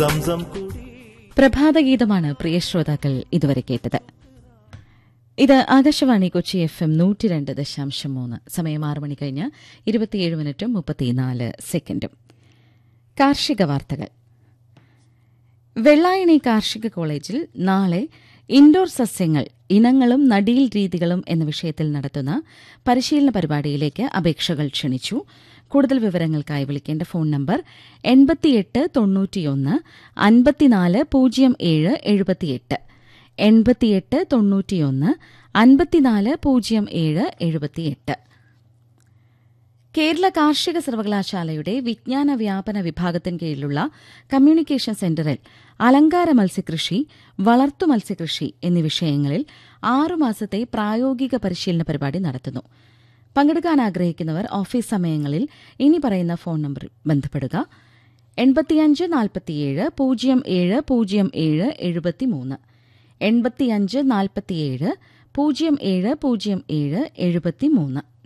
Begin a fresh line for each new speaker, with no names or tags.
Zamzam കുടി
പ്രഭാതഗീതമാണ് പ്രിയ ശ്രോതാക്കൾ ഇതുവരെ കേട്ടത് ഇത് ആകാശവാണി കൊച്ചി എഫ് എം നൂറ്റി രണ്ട് ദശാംശം മൂന്ന് സമയം ആറ് മണി കഴിഞ്ഞ് ഇരുപത്തിയേഴ് മിനിറ്റും മുപ്പത്തിനാല് സെക്കൻഡും കാർഷിക വാർത്തകൾ വെള്ളായണി കാർഷിക കോളേജിൽ നാളെ ഇൻഡോർ സസ്യങ്ങൾ ഇനങ്ങളും നടീൽ രീതികളും എന്ന വിഷയത്തിൽ നടത്തുന്ന പരിശീലന പരിപാടിയിലേക്ക് അപേക്ഷകൾ ക്ഷണിച്ചു കൂടുതൽ വിവരങ്ങൾക്കായി വിളിക്കേണ്ട ഫോൺ നമ്പർ എൺപത്തിയെട്ട് തൊണ്ണൂറ്റിയൊന്ന് അൻപത്തിനാല് പൂജ്യം ഏഴ് എഴുപത്തിയെട്ട് എൺപത്തിയെട്ട് തൊണ്ണൂറ്റിയൊന്ന് അൻപത്തിനാല് പൂജ്യം ഏഴ് എഴുപത്തിയെട്ട് കേരള കാർഷിക സർവകലാശാലയുടെ വിജ്ഞാന വ്യാപന വിഭാഗത്തിന് കീഴിലുള്ള കമ്മ്യൂണിക്കേഷൻ സെന്ററിൽ അലങ്കാര മത്സ്യകൃഷി വളർത്തു മത്സ്യകൃഷി എന്നീ വിഷയങ്ങളിൽ ആറുമാസത്തെ പ്രായോഗിക പരിശീലന പരിപാടി നടത്തുന്നു പങ്കെടുക്കാൻ ആഗ്രഹിക്കുന്നവർ ഓഫീസ് സമയങ്ങളിൽ ഇനി പറയുന്ന ഫോൺ നമ്പറിൽ ബന്ധപ്പെടുക എൺപത്തിയഞ്ച് നാൽപ്പത്തിയേഴ് പൂജ്യം ഏഴ് പൂജ്യം ഏഴ് എഴുപത്തിമൂന്ന് എൺപത്തിയഞ്ച് നാൽപ്പത്തിയേഴ് പൂജ്യം ഏഴ് പൂജ്യം ഏഴ് എഴുപത്തിമൂന്ന്